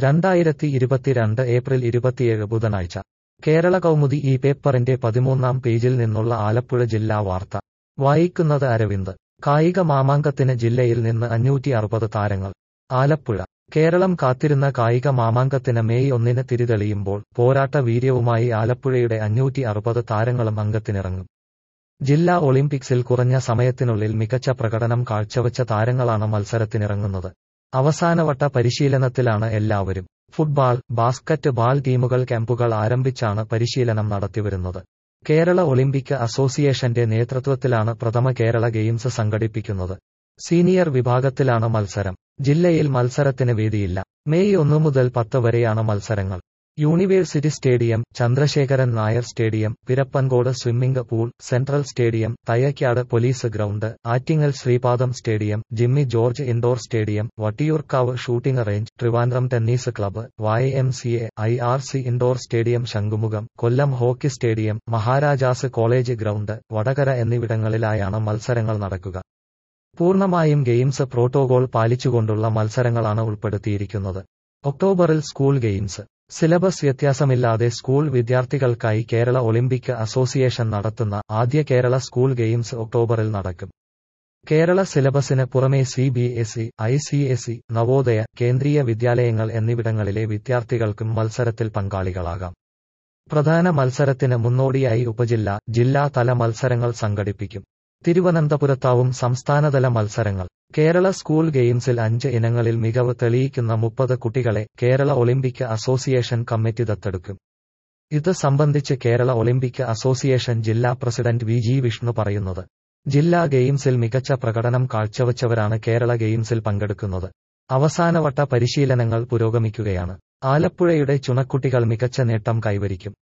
രണ്ടായിരത്തി ഇരുപത്തിരണ്ട് ഏപ്രിൽ ഇരുപത്തിയേഴ് ബുധനാഴ്ച കേരള കൗമുദി ഈ പേപ്പറിന്റെ പതിമൂന്നാം പേജിൽ നിന്നുള്ള ആലപ്പുഴ ജില്ലാ വാർത്ത വായിക്കുന്നത് അരവിന്ദ് കായിക മാമാങ്കത്തിന് ജില്ലയിൽ നിന്ന് അഞ്ഞൂറ്റി അറുപത് താരങ്ങൾ ആലപ്പുഴ കേരളം കാത്തിരുന്ന കായിക മാമാങ്കത്തിന് മെയ് ഒന്നിന് തിരിതെളിയുമ്പോൾ പോരാട്ട വീര്യവുമായി ആലപ്പുഴയുടെ അഞ്ഞൂറ്റി അറുപത് താരങ്ങളും അംഗത്തിനിറങ്ങും ജില്ലാ ഒളിമ്പിക്സിൽ കുറഞ്ഞ സമയത്തിനുള്ളിൽ മികച്ച പ്രകടനം കാഴ്ചവച്ച താരങ്ങളാണ് മത്സരത്തിനിറങ്ങുന്നത് അവസാനവട്ട പരിശീലനത്തിലാണ് എല്ലാവരും ഫുട്ബാൾ ബാസ്കറ്റ് ബാൾ ടീമുകൾ ക്യാമ്പുകൾ ആരംഭിച്ചാണ് പരിശീലനം നടത്തിവരുന്നത് കേരള ഒളിമ്പിക് അസോസിയേഷന്റെ നേതൃത്വത്തിലാണ് പ്രഥമ കേരള ഗെയിംസ് സംഘടിപ്പിക്കുന്നത് സീനിയർ വിഭാഗത്തിലാണ് മത്സരം ജില്ലയിൽ മത്സരത്തിന് വേദിയില്ല മെയ് ഒന്നു മുതൽ പത്ത് വരെയാണ് മത്സരങ്ങൾ university stadium Chandrasekharan Nair stadium Pirappancode swimming pool central stadium Thycaud police ground Attingal Sreepadam stadium Jimmy George indoor stadium Vattiyoorkavu shooting range Trivandrum tennis club Y M C A I R C indoor stadium Shanghumukham Kollam hockey stadium Maharajas college ground Vadakara എന്നിവിടങ്ങളിലായാണ് മത്സരങ്ങൾ നടക്കുക പൂർണ്ണമായും ഗെയിംസ് പ്രോട്ടോകോൾ പാലിച്ചുകൊണ്ടുള്ള മത്സരങ്ങളാണ് ഉൾപ്പെടുത്തിയിരിക്കുന്നത് ഒക്ടോബറിൽ school games syllabus വ്യത്യാസമില്ലാതെ school വിദ്യാർത്ഥികൾക്കായി കേരള ഒളിമ്പിക് അസോസിയേഷൻ നടത്തുന്ന ആദ്യ കേരള സ്കൂൾ ഗെയിംസ് ഒക്ടോബറിൽ നടക്കും കേരള സിലബസിന് പുറമെ C B S E I C S E Navodaya Kendriya വിദ്യാലയങ്ങൾ എന്നിവിടങ്ങളിലെ വിദ്യാർത്ഥികൾക്കും മത്സരത്തിൽ പങ്കാളികളാകാം പ്രധാന മത്സരത്തിന് മുന്നോടിയായി ഉപജില്ല ജില്ലാ തല മത്സരങ്ങൾ സംഘടിപ്പിക്കും തിരുവനന്തപുരത്താവും സംസ്ഥാനതല മത്സരങ്ങൾ കേരള സ്കൂൾ ഗെയിംസിൽ അഞ്ച് ഇനങ്ങളിൽ മികവ് തെളിയിക്കുന്ന മുപ്പത് കുട്ടികളെ കേരള ഒളിമ്പിക് അസോസിയേഷൻ കമ്മിറ്റി ദത്തെടുക്കും ഇത് സംബന്ധിച്ച് കേരള ഒളിമ്പിക് അസോസിയേഷൻ ജില്ലാ പ്രസിഡന്റ് വി ജി വിഷ്ണു പറയുന്നത് ജില്ലാ ഗെയിംസിൽ മികച്ച പ്രകടനം കാഴ്ചവച്ചവരാണ് കേരള ഗെയിംസിൽ പങ്കെടുക്കുന്നത് അവസാനവട്ട പരിശീലനങ്ങൾ പുരോഗമിക്കുകയാണ് ആലപ്പുഴയുടെ ചുണക്കുട്ടികൾ മികച്ച നേട്ടം കൈവരിക്കും